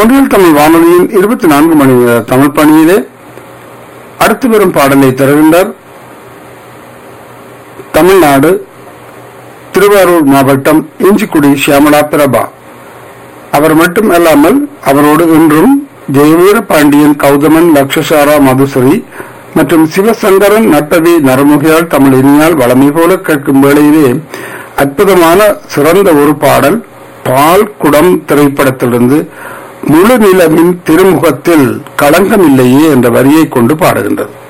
முன்னில் தமிழ் வானொலியின் இருபத்தி நான்கு மணி நேர தமிழ் பணியிலே அடுத்து வரும் பாடலை தருகின்றார் தமிழ்நாடு திருவாரூர் மாவட்டம் இஞ்சிக்குடி சியாமலா பிரபா அவர் மட்டும் அல்லாமல் அவரோடு இன்றும் ஜெயவீர பாண்டியன் கௌதமன் லக்ஷசாரா மதுசரி மற்றும் சிவசங்கரன் நட்டவி நரமுகியால் தமிழ் இனியால் வளமை போல கேட்கும் வேளையிலே அற்புதமான சிறந்த ஒரு பாடல் பால் குடம் திரைப்படத்திலிருந்து முழு நிலவின் திருமுகத்தில் களங்கமில்லையே என்ற வரியை கொண்டு பாடுகின்றது